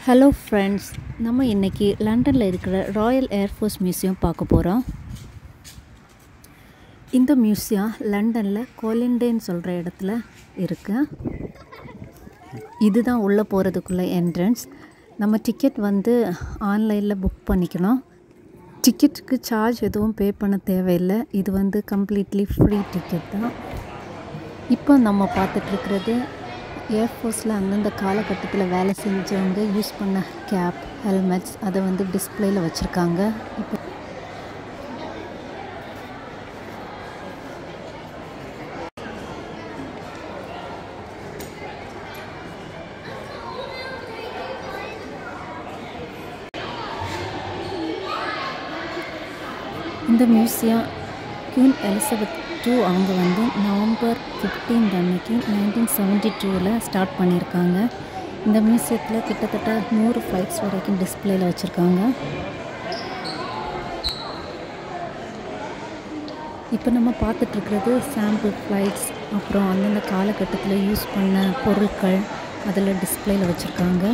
Hello friends நம்ம இன்றைக்கி லண்டனில் இருக்கிற ராயல் ஏர்ஃபோர்ஸ் மியூசியம் பார்க்க போகிறோம் இந்த மியூசியம் லண்டனில் கோலிண்டேன்னு சொல்கிற இடத்துல இருக்கு இதுதான் உள்ளே போகிறதுக்குள்ள என்ட்ரன்ஸ் நம்ம டிக்கெட் வந்து ஆன்லைனில் புக் பண்ணிக்கணும் டிக்கெட்டுக்கு சார்ஜ் எதுவும் பே பண்ண தேவையில்லை இது வந்து கம்ப்ளீட்லி ஃப்ரீ டிக்கெட் தான் இப்போ நம்ம பார்த்துட்ருக்கிறது ஏர்ஃபோர்ஸில் அந்தந்த காலகட்டத்தில் வேலை செஞ்சவங்க யூஸ் பண்ண கேப் ஹெல்மெட்ஸ் அதை வந்து டிஸ்பிளேயில் வச்சுருக்காங்க இப்போ இந்த மியூசியம் குவீன் எலிசபெத் டூ அவங்க வந்து நவம்பர் ஃபிஃப்டீன் அன்னைக்கு நைன்டீன் செவன்ட்டி டூவில் ஸ்டார்ட் பண்ணியிருக்காங்க இந்த மியூசியத்தில் கிட்டத்தட்ட நூறு ஃப்ளைட்ஸ் வரைக்கும் டிஸ்பிளேயில் வச்சுருக்காங்க இப்போ நம்ம பார்த்துட்ருக்கிறது சாம்பிள் ஃப்ளைட்ஸ் அப்புறம் அந்தந்த காலகட்டத்தில் யூஸ் பண்ண பொருட்கள் அதில் டிஸ்பிளேயில் வச்சுருக்காங்க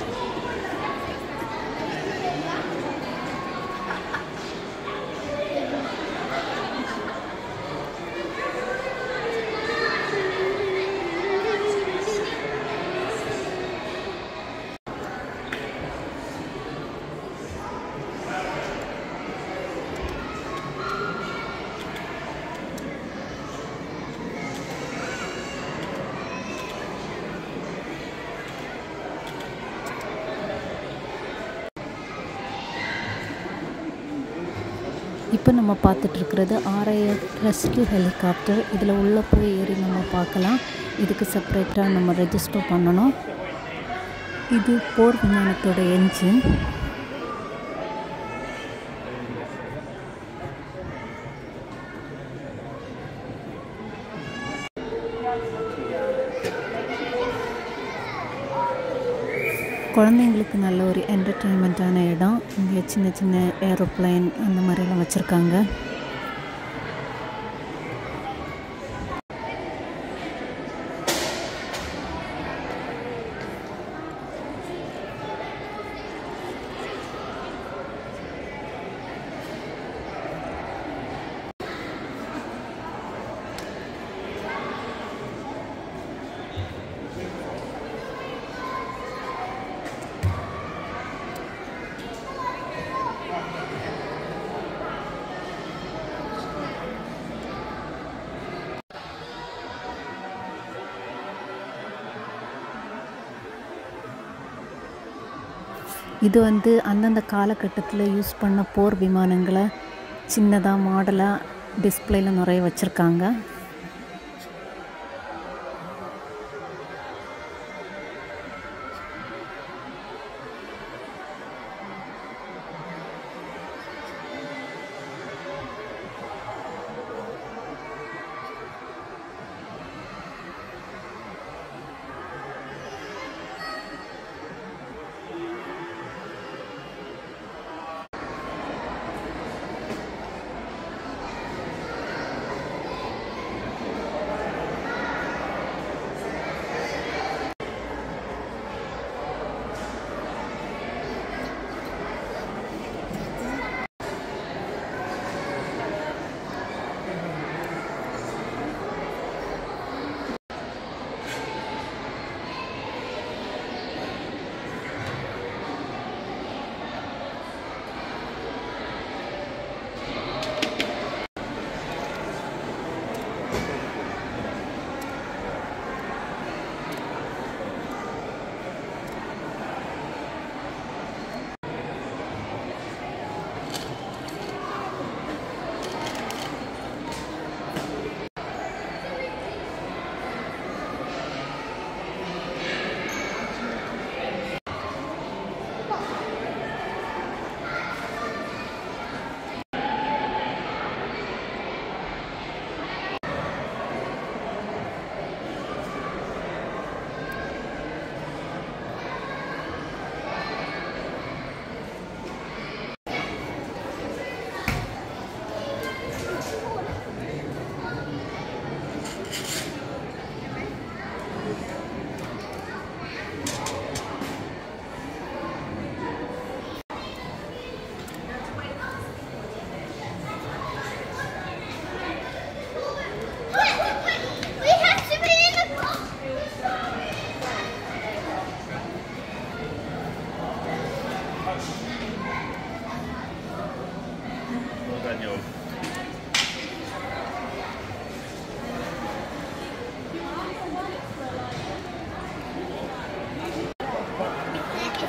இப்போ நம்ம பார்த்துட்ருக்கிறது ஆர்ஐஎஃப் ரெஸ்கியூ ஹெலிகாப்டர் இதில் உள்ளே போய் ஏறி நம்ம பார்க்கலாம் இதுக்கு செப்ரேட்டாக நம்ம ரெஜிஸ்டர் பண்ணணும் இது போர் விமானத்தோட என்ஜின் குழந்தைங்களுக்கு நல்ல ஒரு என்டர்டெயின்மெண்ட்டான இடம் இங்கே சின்ன சின்ன ஏரோப்ளைன் அந்த மாதிரிலாம் வச்சுருக்காங்க இது வந்து அந்தந்த காலகட்டத்தில் யூஸ் பண்ண போர் விமானங்களை சின்னதாக மாடலாக டிஸ்பிளேயில் நிறைய வச்சுருக்காங்க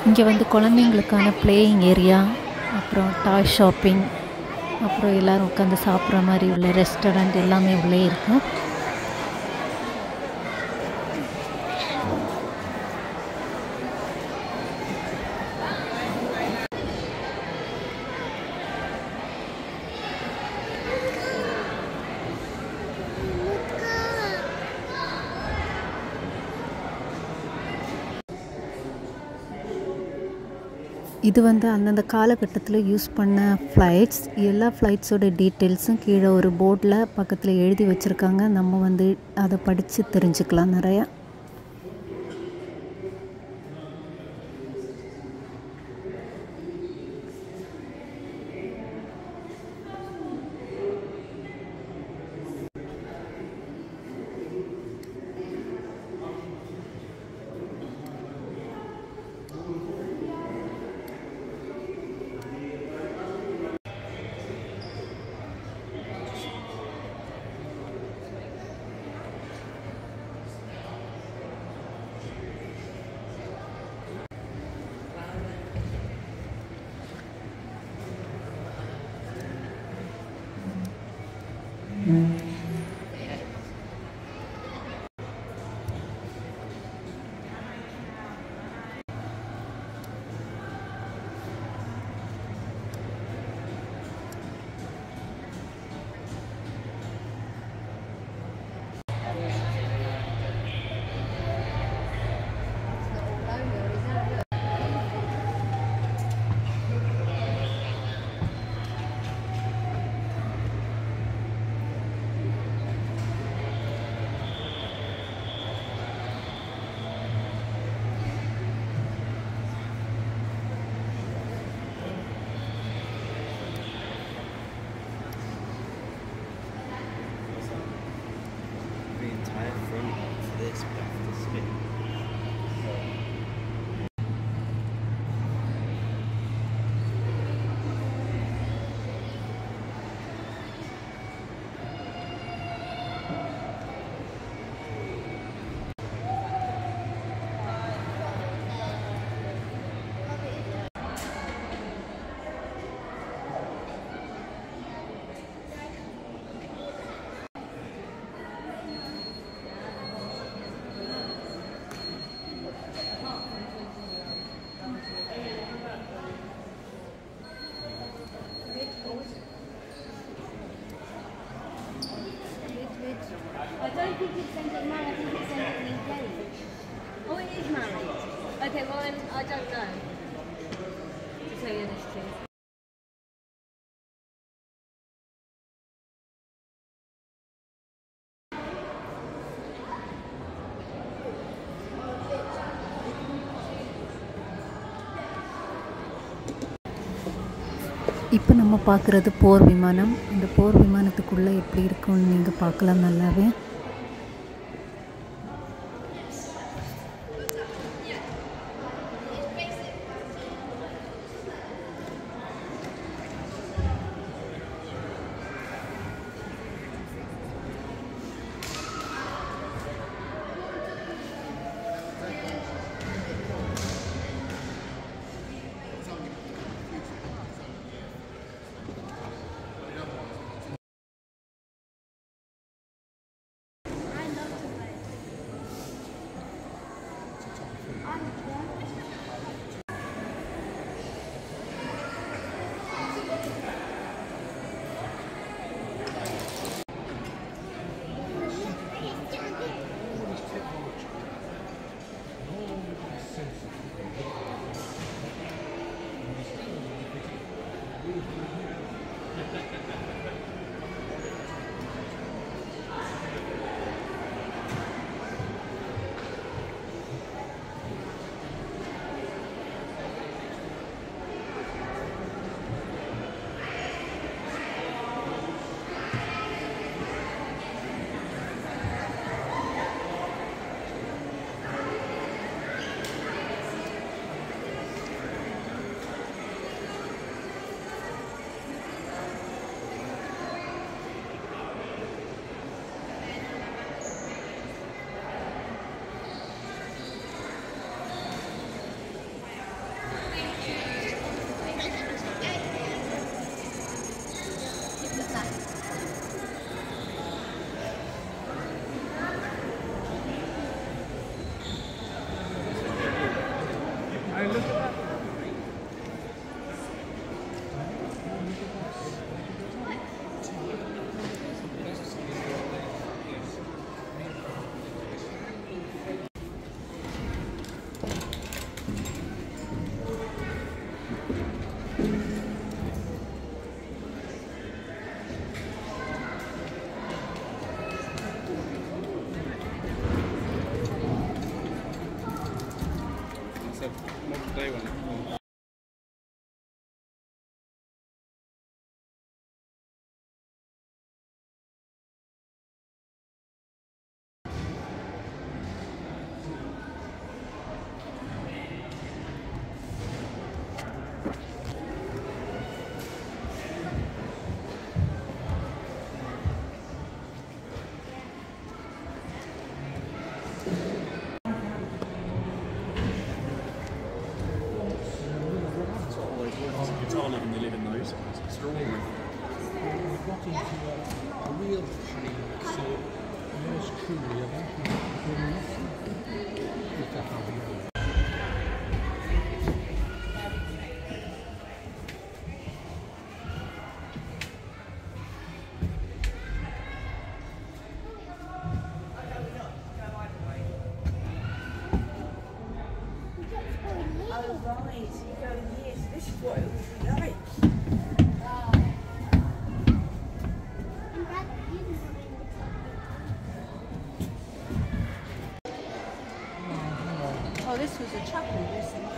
இங்கே வந்து குழந்தைங்களுக்கான பிளேயிங் ஏரியா அப்புறம் டாய் ஷாப்பிங் அப்புறம் எல்லோரும் உட்காந்து சாப்பிட்ற மாதிரி உள்ள ரெஸ்டாரண்ட் எல்லாமே உள்ளே இருக்கும் இது வந்து அந்தந்த காலகட்டத்தில் யூஸ் பண்ண ஃப்ளைட்ஸ் எல்லா ஃப்ளைட்ஸோட டீட்டெயில்ஸும் கீழே ஒரு போர்டில் பக்கத்தில் எழுதி வச்சுருக்காங்க நம்ம வந்து அதை படித்து தெரிஞ்சுக்கலாம் நிறையா the entire front of this would have to spin. I don't think it's sent it now, I think it's sent it engaged. Oh, it is married. Okay, well then, I don't know. To tell you the truth. இப்போ நம்ம பார்க்குறது போர் விமானம் இந்த போர் விமானத்துக்குள்ளே எப்படி இருக்கும்னு நீங்கள் பார்க்கலாம் நல்லாவே look at that. It's a multi-day one. It's always works. It's all living, they live in those. It's extraordinary. we got into a, a real panic, so yours truly, I think, is good enough. If that how we go. Oh, right. You go in here, so this is what it would be like. Oh, this was a chapel, this thing.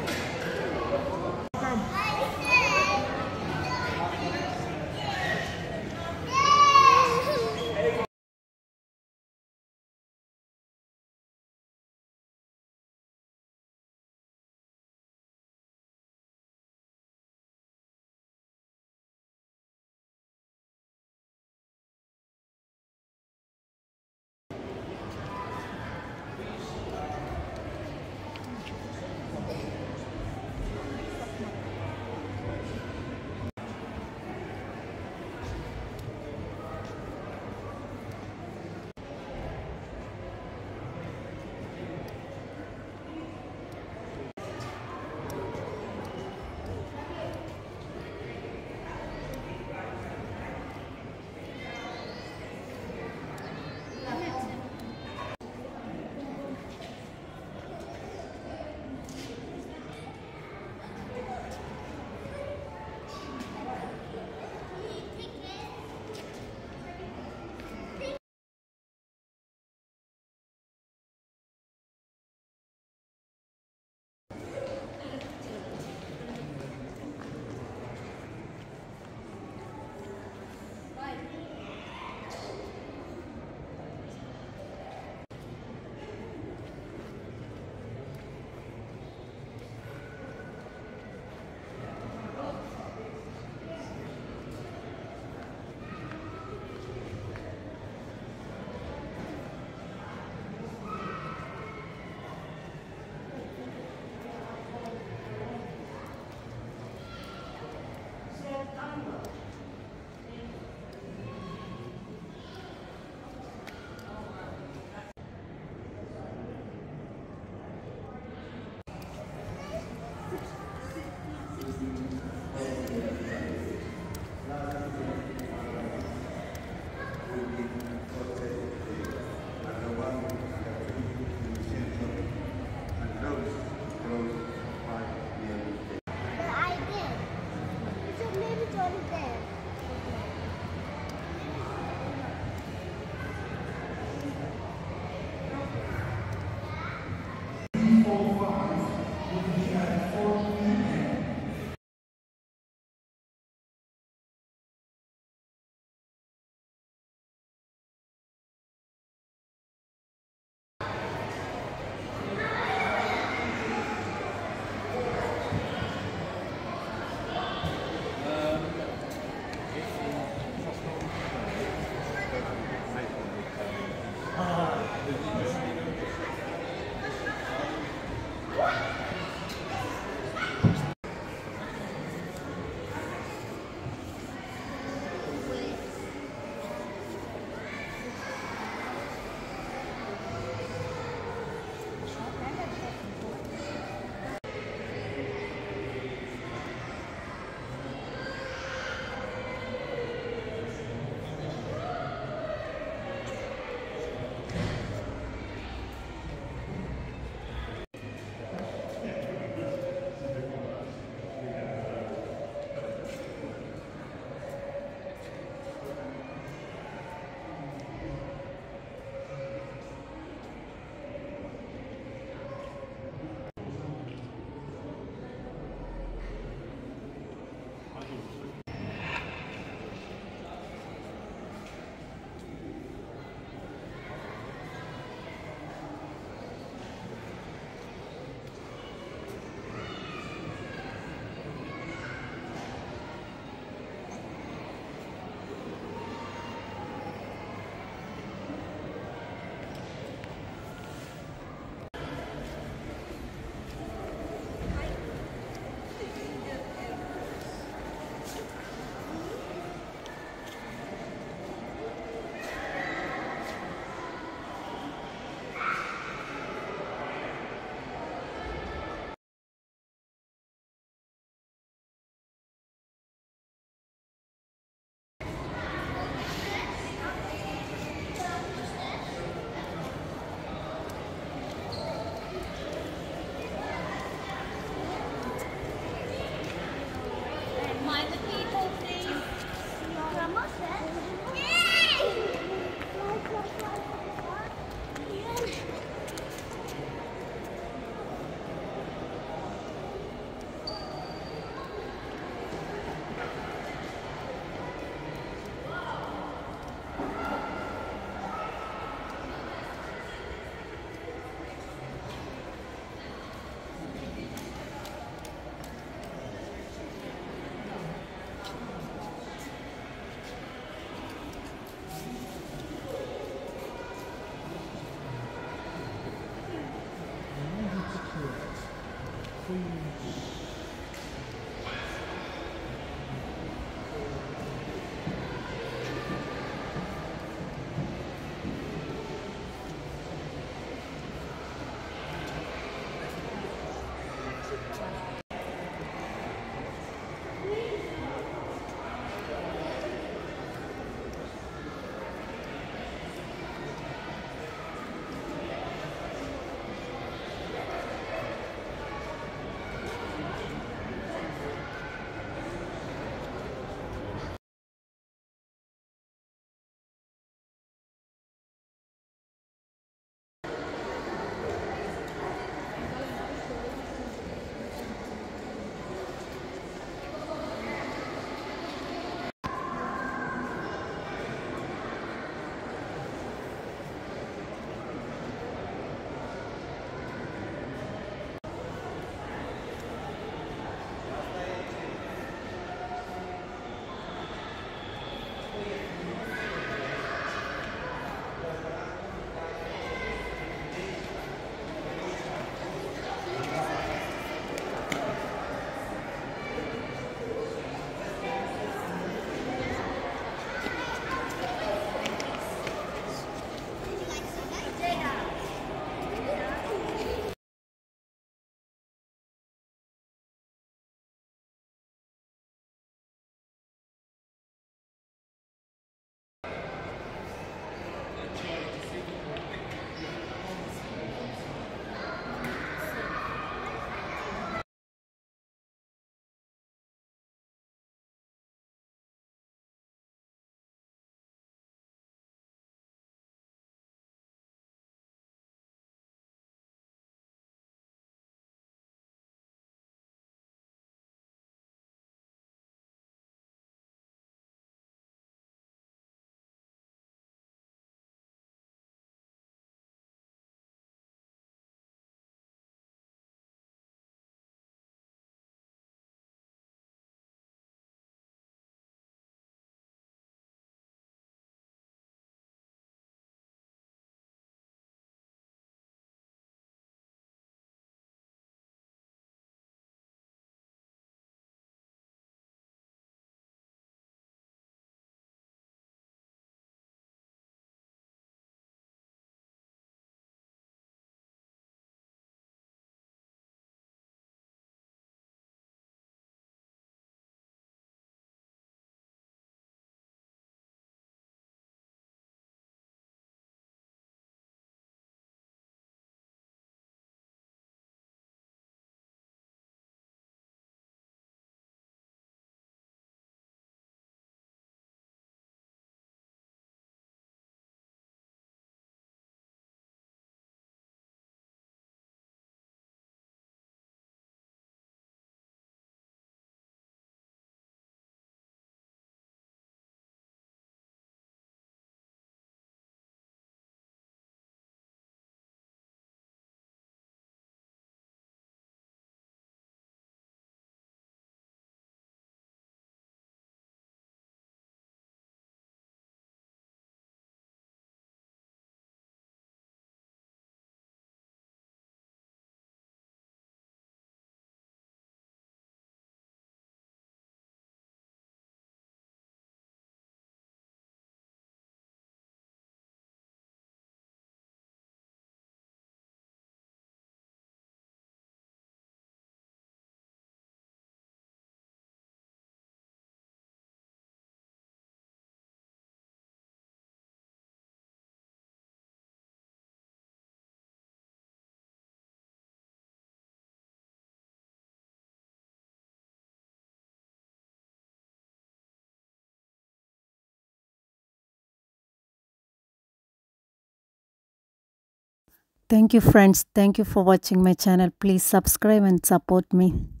Thank you, friends. Thank you for watching my channel. Please subscribe and support me.